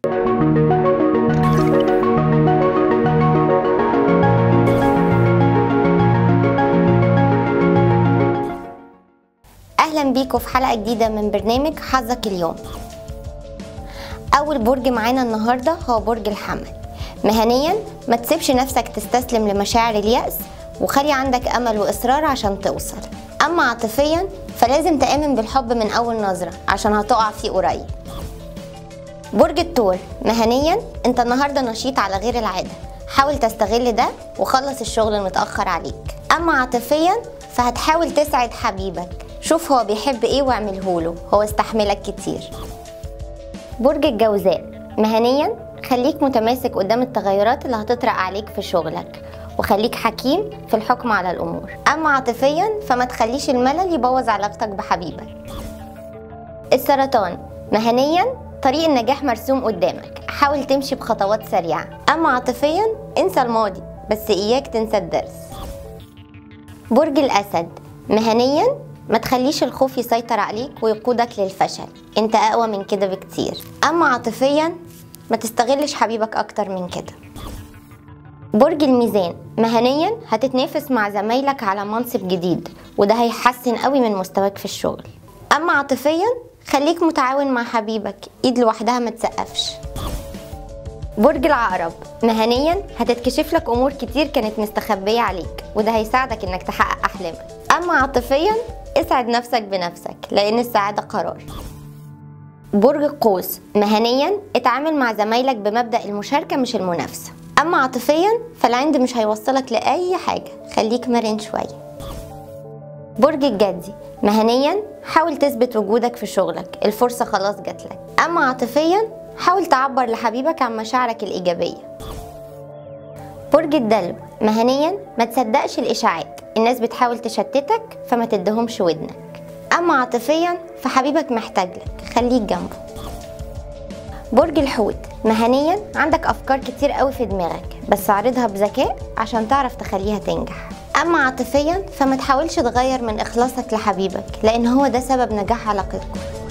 اهلا بيكم في حلقه جديده من برنامج حظك اليوم اول برج معانا النهارده هو برج الحمل مهنيا ما تسيبش نفسك تستسلم لمشاعر اليأس وخلي عندك امل واصرار عشان توصل اما عاطفيا فلازم تآمن بالحب من اول نظره عشان هتقع فيه قريب برج الثور مهنيا انت النهارده نشيط على غير العاده حاول تستغل ده وخلص الشغل المتاخر عليك اما عاطفيا فهتحاول تسعد حبيبك شوف هو بيحب ايه واعمله له هو استحملك كتير برج الجوزاء مهنيا خليك متماسك قدام التغيرات اللي هتطرق عليك في شغلك وخليك حكيم في الحكم على الامور اما عاطفيا فما تخليش الملل يبوظ علاقتك بحبيبك السرطان مهنيا طريق النجاح مرسوم قدامك حاول تمشي بخطوات سريعة أما عاطفيا انسى الماضي بس إياك تنسى الدرس برج الأسد مهنيا ما تخليش الخوف يسيطر عليك ويقودك للفشل انت أقوى من كده بكتير أما عاطفيا ما تستغلش حبيبك أكتر من كده برج الميزان مهنيا هتتنافس مع زمايلك على منصب جديد وده هيحسن قوي من مستواك في الشغل أما عاطفيا خليك متعاون مع حبيبك ايد لوحدها ما تسقفش برج العقرب مهنيا هتتكشف لك امور كتير كانت مستخبيه عليك وده هيساعدك انك تحقق احلامك اما عاطفيا اسعد نفسك بنفسك لان السعاده قرار برج القوس مهنيا اتعامل مع زمايلك بمبدا المشاركه مش المنافسه اما عاطفيا فالعند مش هيوصلك لاي حاجه خليك مرن شويه برج الجدي مهنيا حاول تثبت وجودك في شغلك الفرصة خلاص جاتلك أما عاطفيا حاول تعبر لحبيبك عن مشاعرك الإيجابية برج الدلو مهنيا ما تصدقش الإشاعات الناس بتحاول تشتتك فما تدهمش ودنك أما عاطفيا فحبيبك محتاج لك خليك جنبه برج الحوت مهنيا عندك أفكار كتير قوي في دماغك بس اعرضها بذكاء عشان تعرف تخليها تنجح أما عاطفيا فما تحاولش تغير من إخلاصك لحبيبك لأن هو ده سبب نجاح علاقتكم